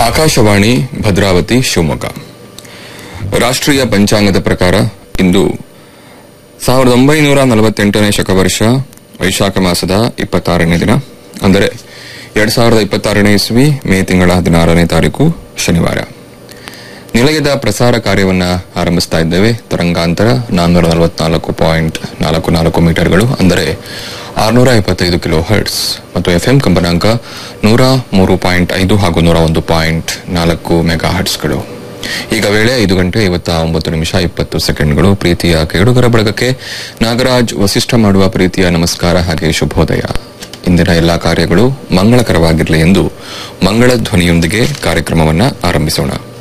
ಆಕಾಶವಾಣಿ ಭದ್ರಾವತಿ ಶಿವಮೊಗ್ಗ ರಾಷ್ಟ್ರೀಯ ಪಂಚಾಂಗದ ಪ್ರಕಾರ ಇಂದು ಸಾವಿರದ ಒಂಬೈನೂರ ನಲವತ್ತೆಂಟನೇ ಶಕವರ್ಷ ವೈಶಾಖ ಮಾಸದ ಇಪ್ಪತ್ತಾರನೇ ದಿನ ಅಂದರೆ ಎರಡ್ ಸಾವಿರದ ಇಪ್ಪತ್ತಾರನೇ ಇಸ್ವಿ ಮೇ ತಿಂಗಳ ಹದಿನಾರನೇ ತಾರೀಕು ಶನಿವಾರ ನಿಲಯದ ಪ್ರಸಾರ ಕಾರ್ಯವನ್ನ ಆರಂಭಿಸ್ತಾ ಇದ್ದೇವೆ ತರಂಗಾಂತರ ನಾನ್ನೂರ ನಲವತ್ನಾಲ್ಕು ಪಾಯಿಂಟ್ ನಾಲ್ಕು ನಾಲ್ಕು ಮೀಟರ್ಗಳು ಅಂದರೆ ಆರುನೂರ ಎಪ್ಪತ್ತೈದು ಕಿಲೋ ಹರ್ಟ್ಸ್ ಮತ್ತು ಎಫ್ಎಂ ಕಂಪನಾಂಕ ನೂರ ಮೂರು ಪಾಯಿಂಟ್ ಐದು ಹಾಗೂ ನೂರ ಒಂದು ಪಾಯಿಂಟ್ ನಾಲ್ಕು ಮೆಗಾ ಹರ್ಟ್ಸ್ಗಳು ಈಗ ವೇಳೆ ಐದು ಗಂಟೆ ಐವತ್ತ ಒಂಬತ್ತು ನಿಮಿಷ ಇಪ್ಪತ್ತು ಸೆಕೆಂಡ್ಗಳು ಪ್ರೀತಿಯ ಕೇಳುಗರ ಬಳಗಕ್ಕೆ ನಾಗರಾಜ್ ವಸಿಷ್ಠ ಮಾಡುವ ಪ್ರೀತಿಯ ನಮಸ್ಕಾರ ಹಾಗೆ ಶುಭೋದಯ ಇಂದಿನ ಎಲ್ಲಾ ಕಾರ್ಯಗಳು ಮಂಗಳಕರವಾಗಿರಲಿ ಎಂದು ಮಂಗಳ ಧ್ವನಿಯೊಂದಿಗೆ ಕಾರ್ಯಕ್ರಮವನ್ನ ಆರಂಭಿಸೋಣ